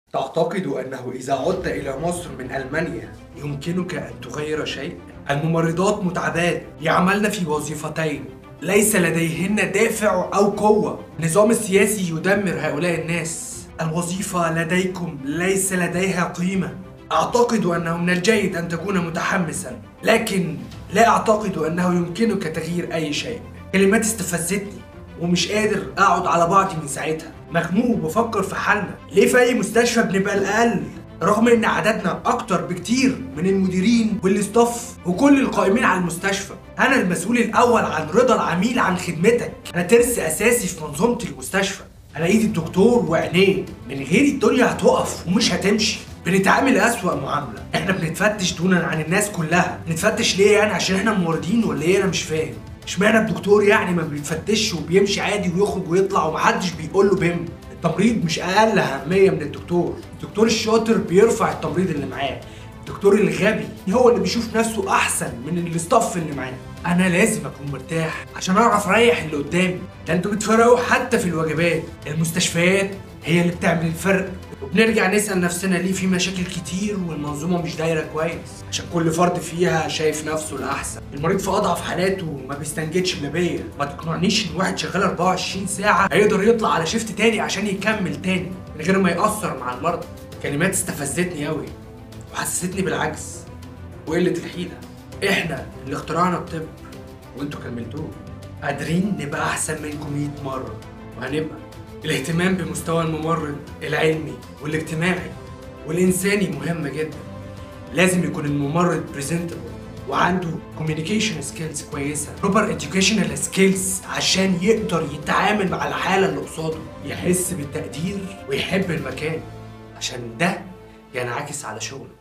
تعتقد أنه إذا عدت إلى مصر من ألمانيا يمكنك أن تغير شيء؟ الممرضات متعبات يعملن في وظيفتين ليس لديهن دافع أو قوة النظام السياسي يدمر هؤلاء الناس الوظيفة لديكم ليس لديها قيمة أعتقد أنه من الجيد أن تكون متحمسا لكن لا أعتقد أنه يمكنك تغيير أي شيء كلمات استفزتني ومش قادر أقعد على بعضي من ساعتها مخنوق وبفكر في حالنا ليه في أي مستشفى بنبقى الأقل رغم ان عددنا اكتر بكتير من المديرين والاستاف وكل القائمين على المستشفى انا المسؤول الاول عن رضا العميل عن خدمتك انا ترس اساسي في منظومه المستشفى انا ايدي الدكتور وعينيه من غيري الدنيا هتقف ومش هتمشي بنتعامل اسوأ معاملة احنا بنتفتش دونا عن الناس كلها بنتفتش ليه يعني عشان احنا موردين ولا ايه انا مش فاهم اشمعنى الدكتور يعني ما بيتفتش وبيمشي عادي ويخرج ويطلع ومحدش بيقول له بهم التمريض مش اقل اهميه من الدكتور الدكتور الشاطر بيرفع التمريض اللي معاه الدكتور الغبي هو اللي بيشوف نفسه احسن من الاستاف اللي معاه انا لازم اكون مرتاح عشان اعرف اريح اللي قدامي ده انتوا بتفرقوا حتى في الوجبات المستشفيات هي اللي بتعمل الفرق وبنرجع نسال نفسنا ليه في مشاكل كتير والمنظومه مش دايره كويس عشان كل فرد فيها شايف نفسه الاحسن المريض في اضعف حالاته ما بيستنجدش الا بيا ما تقنعنيش ان واحد شغال 24 ساعه هيقدر يطلع على شيفت تاني عشان يكمل تاني من غير ما ياثر مع المرضى كلمات استفزتني قوي وحسستني بالعجز وقله الحيله احنا اللي اخترعنا الطب وانتوا كملتوه قادرين نبقى احسن منكم 100 مره وهنبقى الاهتمام بمستوى الممرض العلمي والاجتماعي والإنساني مهم جدا لازم يكون الممرض بريزنتبل وعنده كوميونيكيشن سكيلز كويسه بروبر educational سكيلز عشان يقدر يتعامل مع الحاله اللي قصاده يحس بالتقدير ويحب المكان عشان ده ينعكس على شغله